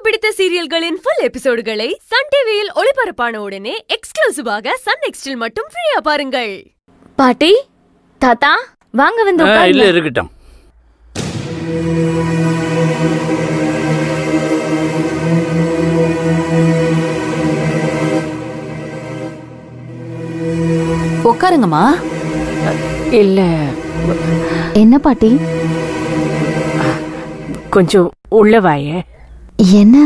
பிடித்த சீரியல்களின் full எபிசோடுகளை Sun டிவியில் ஒளிபரப்பான உடனே எக்ஸ்க்ளூசிவாக சன் நெக்ஸ்டில் மட்டும் ஃப்ரீயா பாருங்கள் பாட்டி தாத்தா வாங்க வந்து ஆ, உட்காருங்க. இல்ல இருக்கட்டும் உட்காருங்கம்மா இல்ல என்ன பாட்டி கொஞ்சம் உள்ள வாயே என்ன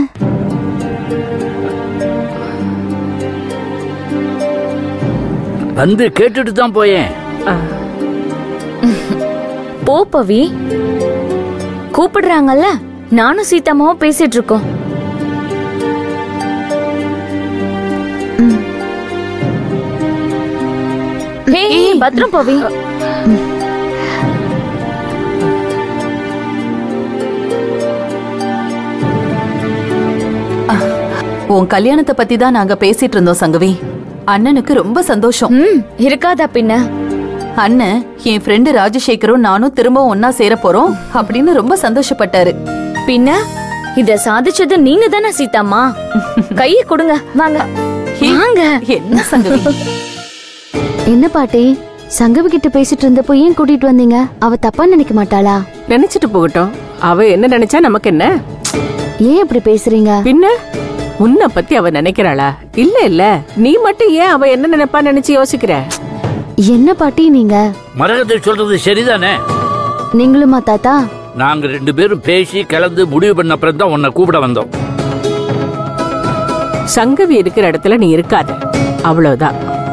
வந்து கேட்டுட்டு தான் போயேன் போ பவி கூப்பிடுறாங்கல்ல நானும் சீதாமாவும் பேசிட்டு இருக்கோம் ஏய், பத்திரம் பவி உன் கல்யாணத்தை பத்தி தான் நாங்க பேசிட்டு இருந்தோம் சங்கவி அண்ணனுக்கு ரொம்ப சந்தோஷம் ம் இருக்காதா பின்ன அண்ணன் என் ஃப்ரெண்டு ராஜசேகரும் நானும் திரும்பவும் ஒன்னா சேர போறோம் அப்படின்னு ரொம்ப சந்தோஷப்பட்டாரு பின்ன இத சாதிச்சது நீங்க தானே சீதாம்மா கைய கொடுங்க வாங்க வாங்க என்ன சங்கவி என்ன பாட்டி சங்கவி கிட்ட பேசிட்டு இருந்தப்போ ஏன் கூட்டிட்டு வந்தீங்க அவ தப்பா நினைக்க மாட்டாளா நினைச்சிட்டு போகட்டும் அவ என்ன நினைச்சா நமக்கு என்ன ஏன் இப்படி பேசுறீங்க பின்ன உன்னை பத்தி அவ நினைக்கிறாளா இல்ல இல்ல நீ மட்டும் ஏன் அவ என்ன நினைப்பா நினைச்சு யோசிக்கிற என்ன பாட்டி நீங்க மரகத்தை சொல்றது சரிதானே நீங்களுமா தாத்தா நாங்க ரெண்டு பேரும் பேசி கலந்து முடிவு பண்ண அப்புறம் தான் உன்னை கூப்பிட வந்தோம் சங்கவி இருக்கிற இடத்துல நீ இருக்காத அவ்வளவுதான்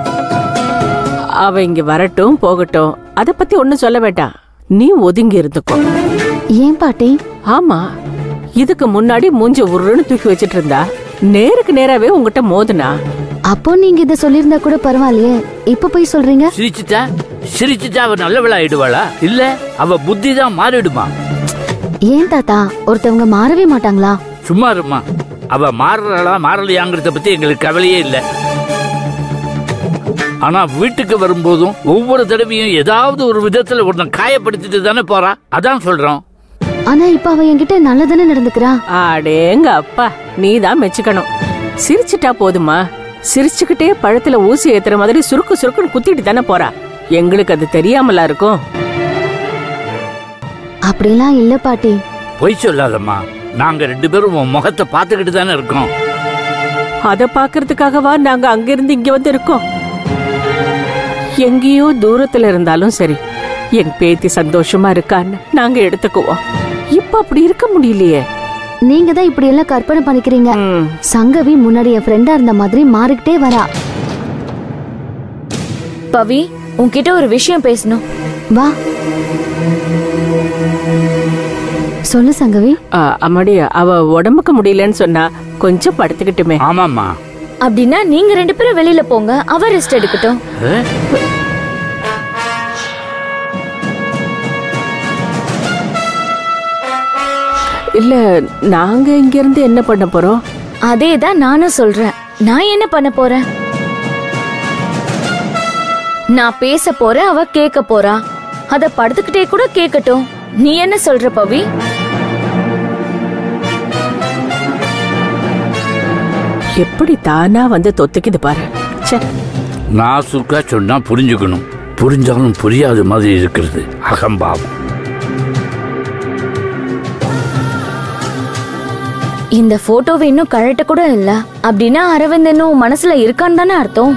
அவ இங்க வரட்டும் போகட்டும் அத பத்தி ஒண்ணும் சொல்ல வேண்டாம் நீ ஒதுங்கி இருந்துக்கோ ஏன் பாட்டி ஆமா இதுக்கு முன்னாடி மூஞ்சி உருன்னு தூக்கி வச்சிட்டு இருந்தா நேருக்கு நேராவே உங்ககிட்ட மோதுனா அப்போ நீங்க இத சொல்லியிருந்தா கூட பரவாயில்லையே இப்ப போய் சொல்றீங்க சிரிச்சுட்டா சிரிச்சுட்டா அவ நல்லவளா ஆயிடுவாளா இல்ல அவ புத்தி தான் மாறிடுமா ஏன் தாத்தா ஒருத்தவங்க மாறவே மாட்டாங்களா சும்மா இருமா அவ மாறுறாளா மாறலையாங்கிறத பத்தி எங்களுக்கு கவலையே இல்ல ஆனா வீட்டுக்கு வரும்போதும் ஒவ்வொரு தடவையும் ஏதாவது ஒரு விதத்துல ஒருத்தன் காயப்படுத்திட்டு தானே போறா அதான் சொல்றோம் ஆனா இப்ப அவ என்கிட்ட நல்லதானே நடந்துக்கிறா அடேங்க அப்பா நீ தான் மெச்சுக்கணும் சிரிச்சிட்டா போதுமா சிரிச்சுக்கிட்டே பழத்துல ஊசி ஏத்துற மாதிரி சுருக்கு சுருக்குன்னு குத்திட்டு தானே போறா எங்களுக்கு அது தெரியாமலா இருக்கும் அப்படிலாம் இல்ல பாட்டி பொய் சொல்லாதம்மா நாங்க ரெண்டு பேரும் உன் முகத்தை பார்த்துக்கிட்டு தானே இருக்கோம் அத பாக்குறதுக்காகவா நாங்க அங்கிருந்து இங்க வந்து இருக்கோம் எங்கேயோ தூரத்துல இருந்தாலும் சரி என் பேத்தி சந்தோஷமா இருக்கான்னு நாங்க எடுத்துக்குவோம் இப்ப அப்படி இருக்க முடியலையே நீங்க தான் இப்படி எல்லாம் கற்பனை பண்ணிக்கிறீங்க ம், சங்கவி முன்னாடி என் ஃப்ரெண்டா இருந்த மாதிரி மாறிக்கிட்டே வரா பவி உன்கிட்ட ஒரு விஷயம் பேசணும் வா சொல்லு சங்கவி ஆ, அம்மாடி அவ உடம்புக்கு முடியலன்னு சொன்னா கொஞ்சம் படுத்துக்கிட்டுமே ஆமாம்மா அப்படின்னா நீங்க ரெண்டு பேரும் வெளியில போங்க அவ ரெஸ்ட் எடுக்கட்டும் ஏ? இல்ல நாங்க இங்க இருந்து என்ன பண்ண போறோம் அதே தான் நானும் சொல்றேன் நான் என்ன பண்ண போறேன் நான் பேச போறேன் அவ கேட்க போறா அத படுத்துக்கிட்டே கூட கேட்கட்டும் நீ என்ன சொல்ற பவி எப்படி தானா வந்து தொத்துக்குது பாரு ச்சே நான் சுக்கா சொன்னா புரிஞ்சுக்கணும் புரிஞ்சாலும் புரியாத மாதிரி இருக்கிறது அகம்பாவம் இந்த போட்டோவை இன்னும் கழட்ட கூட இல்ல அப்படின்னா அரவிந்த் இன்னும் மனசுல இருக்கான்னு தானே அர்த்தம்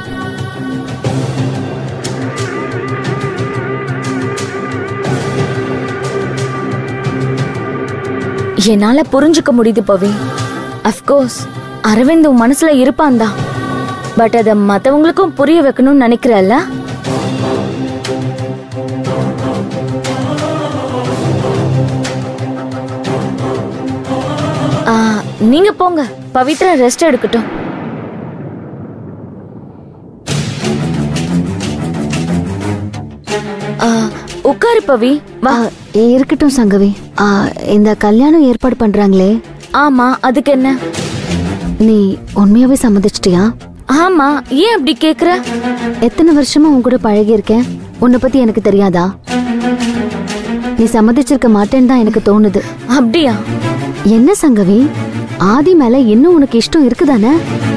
என்னால புரிஞ்சுக்க முடியுது பவி அஃப்கோர்ஸ் அரவிந்த் உன் மனசுல இருப்பான் தான் பட் அத மத்தவங்களுக்கும் புரிய வைக்கணும்னு நினைக்கிறல்ல ஆ, நீங்க போங்க பவித்ரா ரெஸ்ட் எடுக்கட்டும் ஆ, உட்காரு பவி வா ஆ, இருக்கட்டும் சங்கவி ஆ, இந்த கல்யாணம் ஏற்பாடு பண்றாங்களே ஆமா அதுக்கு என்ன நீ உண்மையாவே சம்மதிச்சிட்டியா ஆமா ஏன் அப்படி கேக்குற எத்தனை வருஷமா உன் கூட பழகி இருக்கேன் உன்னை பத்தி எனக்கு தெரியாதா நீ சம்மதிச்சிருக்க மாட்டேன்னு தான் எனக்கு தோணுது அப்படியா என்ன சங்கவி ஆதி மேல இன்னும் உனக்கு இஷ்டம் இருக்குதானே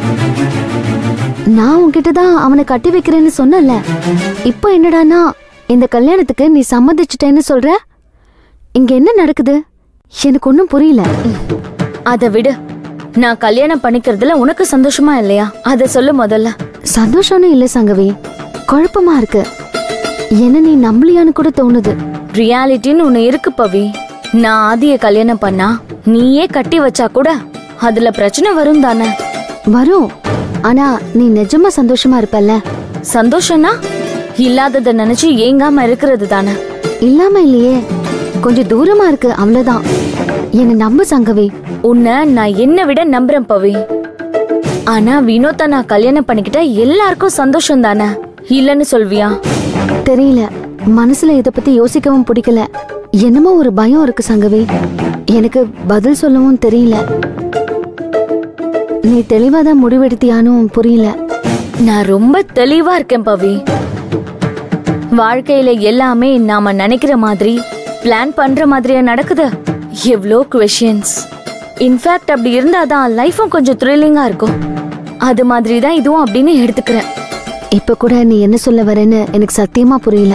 நான் உன்கிட்ட தான் அவனை கட்டி வைக்கிறேன்னு சொன்னல இப்போ என்னடானா இந்த கல்யாணத்துக்கு நீ சம்மதிச்சிட்டேன்னு சொல்ற இங்க என்ன நடக்குது எனக்கு ஒன்றும் புரியல அதை விடு நான் கல்யாணம் பண்ணிக்கிறதுல உனக்கு சந்தோஷமா இல்லையா அதை சொல்லு முதல்ல சந்தோஷம்னு இல்ல சங்கவி குழப்பமா இருக்கு என்ன நீ நம்பலையான்னு கூட தோணுது ரியாலிட்டின்னு ஒண்ணு இருக்கு பவி நான் ஆதிய கல்யாணம் பண்ணா நீயே கட்டி வச்சா கூட அதுல பிரச்சனை வரும் தானே வரும் ஆனா நீ நிஜமா சந்தோஷமா இருப்பல்ல சந்தோஷம்னா இல்லாதத நினைச்சு ஏங்காம இருக்கிறது தானே இல்லாம இல்லையே கொஞ்சம் தூரமா இருக்கு அவ்வளவுதான் என்ன நம்பு சங்கவி உன்னை நான் என்ன விட நம்புறேன் பவி ஆனா வினோத்தை நான் கல்யாணம் பண்ணிக்கிட்டா எல்லாருக்கும் சந்தோஷம் தானே இல்லன்னு சொல்வியா தெரியல மனசுல இத பத்தி யோசிக்கவும் பிடிக்கல என்னமோ ஒரு பயம் இருக்கு சங்கவி எனக்கு பதில் சொல்லவும் தெரியல நீ தெளிவாதான் முடிவெடுத்தியானும் புரியல நான் ரொம்ப தெளிவா இருக்கேன் பவி வாழ்க்கையில எல்லாமே நாம நினைக்கிற மாதிரி பிளான் பண்ற மாதிரியா நடக்குது எவ்வளோ கொஷின்ஸ் இன்ஃபேக்ட் அப்படி இருந்தாதான் லைஃபும் கொஞ்சம் த்ரில்லிங்கா இருக்கும் அது மாதிரி தான் இதுவும் அப்படின்னு எடுத்துக்கிறேன் இப்ப கூட நீ என்ன சொல்ல வரேன்னு எனக்கு சத்தியமா புரியல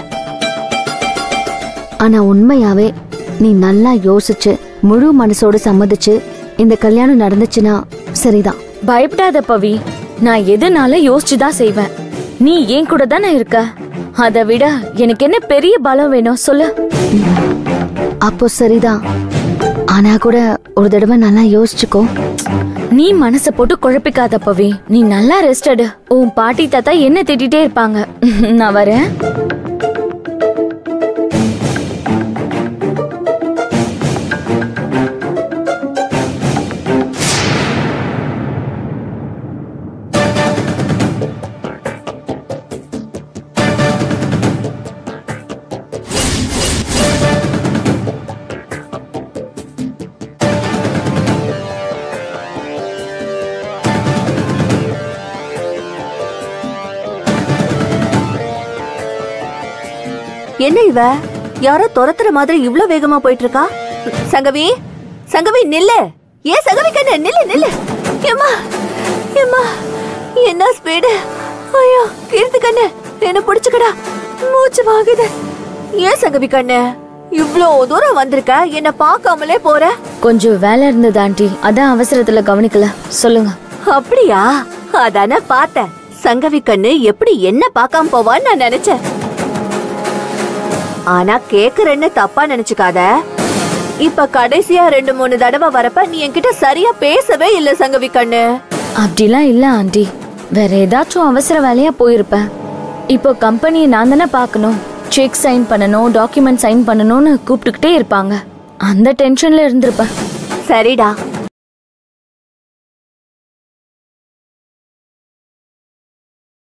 ஆனா உண்மையாவே நீ நல்லா யோசிச்சு முழு மனசோட சம்மதிச்சு இந்த கல்யாணம் நடந்துச்சுன்னா சரிதான் பயப்படாத பவி நான் எதுனால யோசிச்சு தான் செய்வேன் நீ ஏன் கூட தானே இருக்க அதை விட எனக்கு என்ன பெரிய பலம் வேணும் சொல்லு அப்போ சரிதான் ஆனா கூட ஒரு தடவை நல்லா யோசிச்சுக்கோ நீ மனச போட்டு குழப்பிக்காத பவி நீ நல்லா ரெஸ்ட் எடு உன் பாட்டி தாத்தா என்ன திட்டிட்டே இருப்பாங்க நான் வரேன் என்ன இவ யாரோ துரத்துற மாதிரி இவ்ளோ வேகமா போயிட்டு இருக்கா சங்கவி சங்கவி நில்லு ஏன் சங்கவி கண்ணு நில்லு நில்லு ஏம்மா ஏம்மா என்ன ஸ்பீடு ஐயோ கீர்த்தி கண்ணு என்ன பிடிச்சுக்கடா மூச்சு வாங்குது ஏன் சங்கவி கண்ணு இவ்ளோ தூரம் வந்திருக்க என்ன பார்க்காமலே போற கொஞ்சம் வேலை இருந்தது ஆண்டி அதான் அவசரத்துல கவனிக்கல சொல்லுங்க அப்படியா அதானே பார்த்தேன் சங்கவி கண்ணு எப்படி என்ன பார்க்காம போவான்னு நான் நினைச்சேன் ஆனா கேக்குறேன்னு தப்பா நினைச்சுக்காத இப்ப கடைசியா ரெண்டு மூணு தடவை வரப்ப நீ என்கிட்ட சரியா பேசவே இல்ல சங்கவி கண்ணு அப்படிலாம் இல்ல ஆண்டி வேற ஏதாச்சும் அவசர வேலையா போயிருப்பேன் இப்போ கம்பெனியை நான் தானே பார்க்கணும் செக் சைன் பண்ணணும் டாக்குமெண்ட் சைன் பண்ணணும்னு கூப்பிட்டுக்கிட்டே இருப்பாங்க அந்த டென்ஷன்ல இருந்திருப்பேன் சரிடா